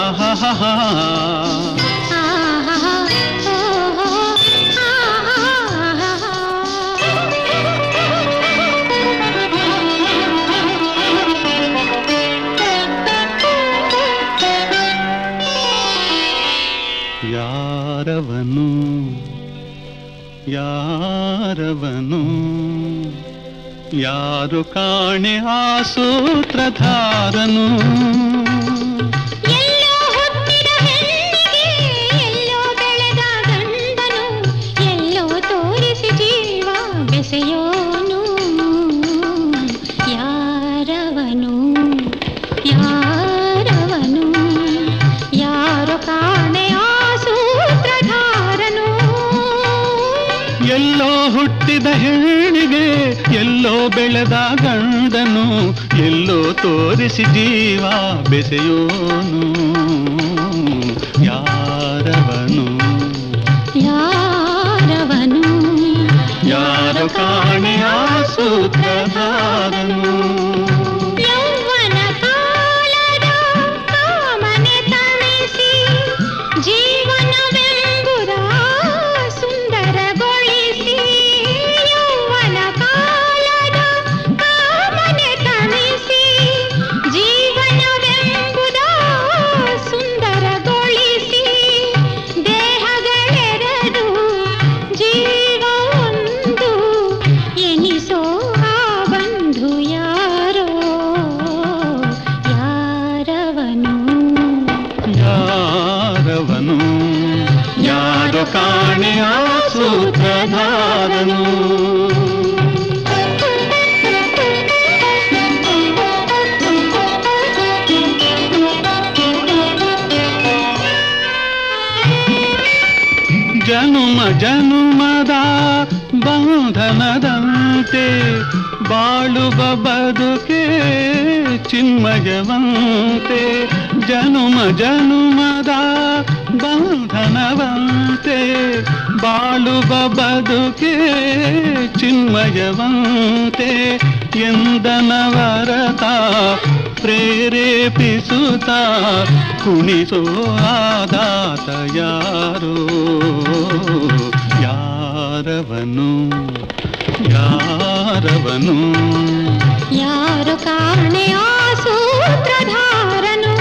ಆಹಾಹಾಹಾ. ಆಹಾ ಓಹೋ ಯಾರವನು ಯಾರವನು ಯಾರು ಕಾಣೆ ಆ ಸೂತ್ರಧಾರನು ಎಲ್ಲೋ ಹುಟ್ಟಿದ ಹೆಣ್ಣಿಗೆ ಎಲ್ಲೋ ಬೆಳೆದ ಗಂಡನು ಎಲ್ಲೋ ತೋರಿಸಿ ಜೀವ ಬೆಸೆಯೋನು ಯಾರವನು ಯಾರವನು ಯಾರು ಕಾಣೆ ಆ ಸೂತ್ರಧಾರನು ಎಲ್ಲೋ ಹುಟ್ಟಿದ ಹೆಣ್ಣಿಗೆ ಎಲ್ಲೋ ಬೆಳೆದ ಗಂಡನು ಎಲ್ಲೋ ತೋರಿಸಿ ಜೀವ ಬೆಸೆಯೋನು ಯಾರವನು ಯಾರವನು ಯಾರು ಕಾಣೆ ಆ ಸೂತ್ರಧಾರನು ಯೌವನ ಕಾಲದ ಕಾಮನೆ ತಣಿಸಿ ಜೀವನವೆಂಬುದ ಸುಂದರಗೊಳಿಸಿ ಯೌವನ ಕಾಲದ ಕಾಮನೆ ತಣಿಸಿ ಜೀವನವೆಂಬುದ ಸುಂದರಗೊಳಿಸಿ ದೇಹಗಳೆರಡು ಜೀವ ಒಂದು ಎನಿಸೋ ಆ ಬಂಧು ಯಾರೋ ಯಾರವನು ಯಾರವನು ಯಾರು ಕಾಣೆ ಆ ಸೂತ್ರಧಾರನು ಜನುಮ ಜನುಮದ ಬಂಧನದಂತೆ ಬಾಳುವ ಬದುಕೆ ಚಿನ್ಮಯವಂತೆ ಜನುಮ ಜನುಮದ ಬಂಧನವಂತೆ ಬಾಳುವ ಬದುಕೆ ಚಿನ್ಮಯವಂತೆ ಎಂದನವರತ ಪ್ರೇರೇಪಿಸುತ್ತ ಕುಣಿಸೋ ಆದಾತ ಯಾರೋ ಯಾರವನು ಯಾರವನು ಯಾರು ಕಾಣೆ ಆ ಸೂತ್ರಧಾರನು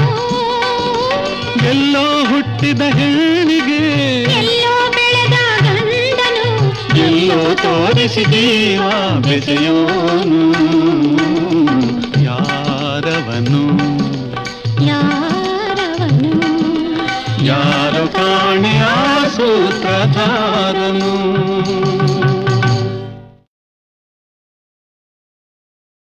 ಎಲ್ಲೋ ಹುಟ್ಟಿದ ಹೆಣ್ಣಿಗೆ ಎಲ್ಲೋ ಬೆಳೆದ ಗಂಡನು ಎಲ್ಲೋ ತೋರಿಸಿ ಜೀವ ಬೆಸೆಯೋನು ಯಾರವನು ಯಾರವನು ಯಾರು ಕಾಣೆ ಆ ಸೂತ್ರಧಾರನು